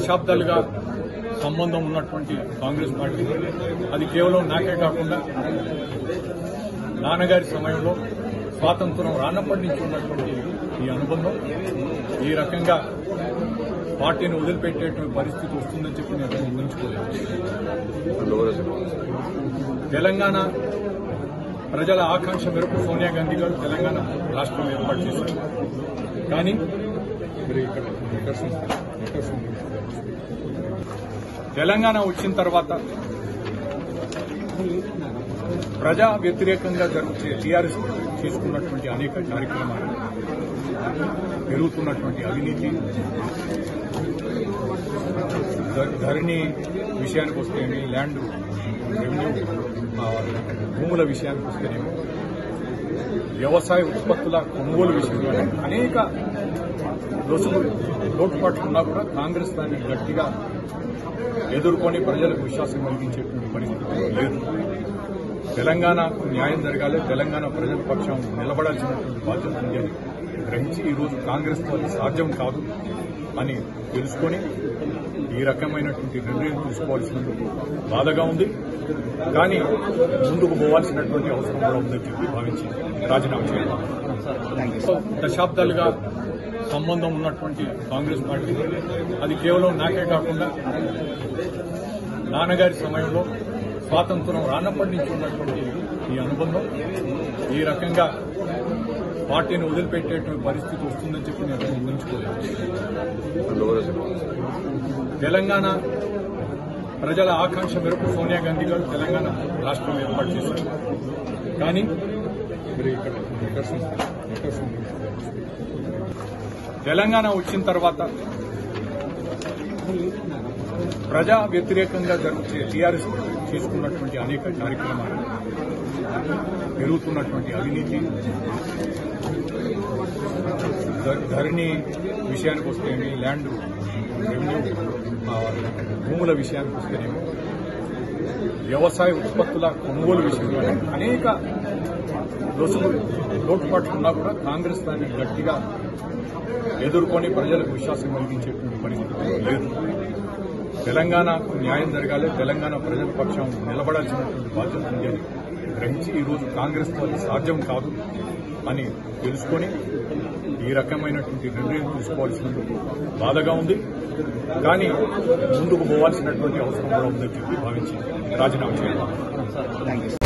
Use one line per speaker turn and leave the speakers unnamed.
దశాబ్దాలుగా సంబంధం ఉన్నటువంటి కాంగ్రెస్ పార్టీ అది కేవలం నాకే కాకుండా నాన్నగారి సమయంలో స్వాతంత్రం రానప్పటి నుంచి ఉన్నటువంటి ఈ అనుబంధం ఈ రకంగా పార్టీని వదిలిపెట్టేటువంటి పరిస్థితి వస్తుందని చెప్పి నేను ఊహించుకోలేదు తెలంగాణ ప్రజల ఆకాంక్ష మేరకు సోనియా గాంధీ గారు తెలంగాణ రాష్ట్రం ఏర్పాటు చేశారు కానీ తెలంగాణ వచ్చిన తర్వాత ప్రజా వ్యతిరేకంగా జరుగుతున్న టీఆర్ఎస్ తీసుకున్నటువంటి అనేక కార్యక్రమాలు పెరుగుతున్నటువంటి అవినీతి ధ- ధరణి విషయానికి వస్తేనేమి ల్యాండ్ రెవెన్యూ ఆ, భూముల విషయానికి వస్తేనేమి వ్యవసాయ ఉత్పత్తుల కొనుగోలు విషయంలో అనేక లొసుగులు లోటుపాట్లు ఉన్నా కూడా కాంగ్రెస్ దాన్ని గట్టిగా ఎదుర్కొని ప్రజలకు విశ్వాసం కలిగించేటువంటి పరిస్థితి లేదు తెలంగాణకు న్యాయం జరగాలి తెలంగాణ ప్రజల పక్షం నిలబడాల్సినటువంటి బాధ్యత ఉంది అని గ్రహించి ఈరోజు కాంగ్రెస్ తో అది సాధ్యం కాదు అని తెలుసుకొని ఈ రకమైనటువంటి నిర్ణయం తీసుకోవాల్సినందుకు బాధగా ఉంది కానీ ముందుకు పోవాల్సినటువంటి అవసరం కూడా ఉందని చెప్పి భావించి రాజీనామా చేయాలి దశాబ్దాలుగా సంబంధం ఉన్నటువంటి కాంగ్రెస్ పార్టీ అది కేవలం నాకే కాకుండా నాన్నగారి సమయంలో స్వాతంత్రం రానప్పటి నుంచి ఉన్నటువంటి ఈ అనుబంధం ఈ రకంగా పార్టీని వదిలిపెట్టేటువంటి పరిస్థితి వస్తుందని చెప్పి నేను ఊహించుకోలేదు తెలంగాణ ప్రజల ఆకాంక్ష మేరకు సోనియా గాంధీ గారు తెలంగాణ రాష్ట్రం ఏర్పాటు చేశారు కానీ తెలంగాణ వచ్చిన తర్వాత ప్రజా వ్యతిరేకంగా జరుగుతున్న టీఆర్ఎస్ తీసుకున్నటువంటి అనేక కార్యక్రమాలు పెరుగుతున్నటువంటి అవినీతి ధ- ధరణి విషయానికి వస్తేనేమి ల్యాండ్ రెవెన్యూ ఆ, భూముల విషయానికి వస్తేనేమి వ్యవసాయ ఉత్పత్తుల కొనుగోలు విషయంలో అనేక లొసుగులు లోటుపాట్లు ఉన్నా కూడా కాంగ్రెస్ దాన్ని గట్టిగా ఎదుర్కొని ప్రజలకు విశ్వాసం కలిగించేటువంటి పరిస్థితి లేదు తెలంగాణకు న్యాయం జరగాలి తెలంగాణ ప్రజల పక్షం నిలబడాల్సినటువంటి బాధ్యత ఉంది అని గ్రహించి ఈరోజు కాంగ్రెస్ తో అది సాధ్యం కాదు అని తెలుసుకొని ఈ రకమైనటువంటి నిర్ణయం తీసుకోవాల్సినందుకు బాధగా ఉంది కానీ ముందుకు పోవాల్సినటువంటి అవసరం కూడా ఉందని చెప్పి భావించి రాజీనామా చేయాలి